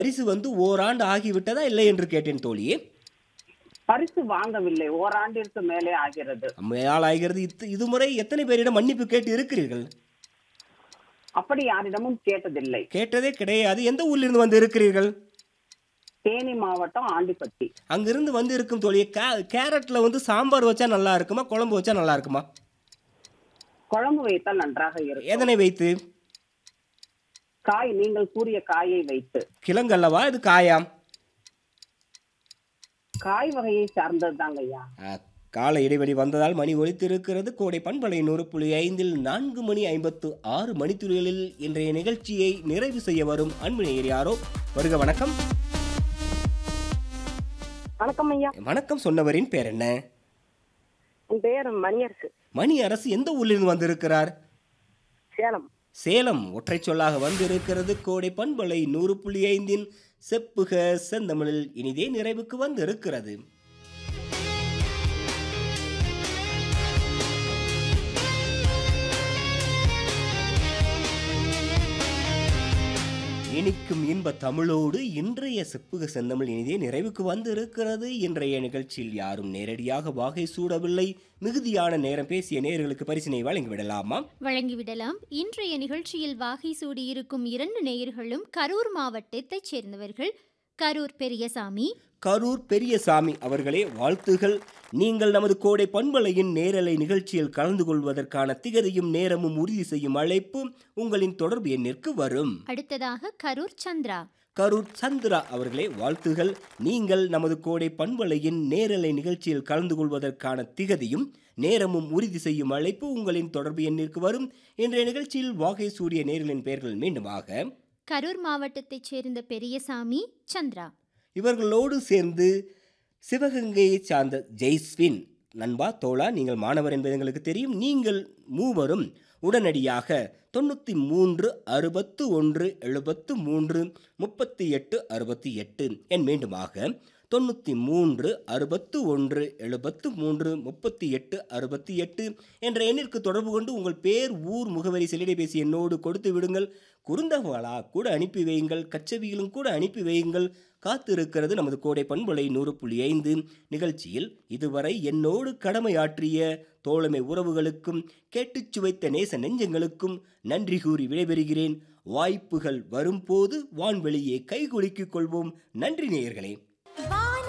பரிசு வந்து ஓராண்டு ஆகிவிட்டதா இல்லை என்று கேட்டேன் தோழியே பரிசு வாங்கவில்லை ஓராண்டிற்கு மேலே ஆகிறது மேலால் ஆகிறது இது இதுமுறை எத்தனை பேரிடம் மன்னிப்பு கேட்டு இருக்கிறீர்கள் அப்படி யாரிடமும் கேட்டதில்லை கேட்டதே கிடையாது எந்த ஊரிலிருந்து வந்து இருக்கிறீர்கள் தேனி மாவட்டம் ஆண்டிப்பட்டி அங்கிருந்து வந்து இருக்கும் தோழியை கே கேரட்டில் வந்து சாம்பார் வச்சா நல்லா இருக்குமா குழம்பு வச்சா நல்லா இருக்குமா குழம்பு வைத்தால் நன்றாக இருக்கும் எதனை வைத்து காய் நீங்கள் கூறிய காயை வைத்து கிழங்கல்லவா இது காயாம் காய் வகையை சார்ந்தது தாங்க ஐயா ஆ, கால இடைவெளி வந்ததால் மணி ஒலித்திருக்கிறது கோடை பண்பலை நூறு புள்ளி ஐந்தில் நான்கு மணி ஐம்பத்து ஆறு மணித்துளிகளில் இன்றைய நிகழ்ச்சியை நிறைவு செய்ய வரும் அன்பு நேயர் யாரோ வருக வணக்கம் வணக்கம் ஐயா வணக்கம் சொன்னவரின் பேர் என்ன என் பேர் மணியரசு மணி அரசு எந்த ஊரிலிருந்து வந்திருக்கிறார் சேலம் சேலம் ஒற்றை சொல்லாக வந்திருக்கிறது கோடை பண்பலை நூறு புள்ளி ஐந்தின் செப்புக செந்தமிழில் இனிதே நிறைவுக்கு வந்திருக்கிறது இனிக்கும் இன்ப தமிழோடு இன்றைய செப்புக செந்தமிழ் இனிதே நிறைவுக்கு வந்திருக்கிறது இன்றைய நிகழ்ச்சியில் யாரும் நேரடியாக வாகை சூடவில்லை மிகுதியான நேரம் பேசிய நேயர்களுக்கு பரிசினை வழங்கிவிடலாமா வழங்கிவிடலாம் இன்றைய நிகழ்ச்சியில் வாகை சூடியிருக்கும் இரண்டு நேயர்களும் கரூர் மாவட்டத்தைச் சேர்ந்தவர்கள் கரூர் பெரியசாமி கரூர் பெரியசாமி அவர்களே வாழ்த்துகள் நீங்கள் நமது கோடை பண்பலையின் நேரலை நிகழ்ச்சியில் கலந்து கொள்வதற்கான திகதியும் நேரமும் உறுதி செய்யும் அழைப்பு உங்களின் தொடர்பு எண்ணிற்கு வரும் அடுத்ததாக கரூர் சந்திரா கரூர் சந்திரா அவர்களே வாழ்த்துகள் நீங்கள் நமது கோடை பண்பலையின் நேரலை நிகழ்ச்சியில் கலந்து கொள்வதற்கான திகதியும் நேரமும் உறுதி செய்யும் அழைப்பு உங்களின் தொடர்பு எண்ணிற்கு வரும் இன்றைய நிகழ்ச்சியில் வாகை சூரிய நேர்களின் பெயர்கள் மீண்டுமாக கரூர் மாவட்டத்தைச் சேர்ந்த பெரியசாமி சந்திரா இவர்களோடு சேர்ந்து சிவகங்கையைச் சார்ந்த ஜெய்ஸ்வின் நண்பா தோழா நீங்கள் மாணவர் என்பது எங்களுக்கு தெரியும் நீங்கள் மூவரும் உடனடியாக தொண்ணூற்றி மூன்று அறுபத்து ஒன்று எழுபத்து மூன்று முப்பத்தி எட்டு அறுபத்தி எட்டு என் மீண்டுமாக தொண்ணூற்றி மூன்று அறுபத்து ஒன்று எழுபத்து மூன்று முப்பத்தி எட்டு அறுபத்தி எட்டு என்ற எண்ணிற்கு தொடர்பு கொண்டு உங்கள் பேர் ஊர் முகவரி செல்லிடைபேசி எண்ணோடு கொடுத்து விடுங்கள் குறுந்தகவலா கூட அனுப்பி வையுங்கள் கச்சவியிலும் கூட அனுப்பி வையுங்கள் காத்திருக்கிறது நமது கோடை பண்பலை நூறு புள்ளி ஐந்து நிகழ்ச்சியில் இதுவரை என்னோடு கடமையாற்றிய தோழமை உறவுகளுக்கும் கேட்டுச் சுவைத்த நேச நெஞ்சங்களுக்கும் நன்றி கூறி விடைபெறுகிறேன் வாய்ப்புகள் வரும்போது வான்வெளியே கைகுலுக்கிக் கொள்வோம் நன்றி நேயர்களே வா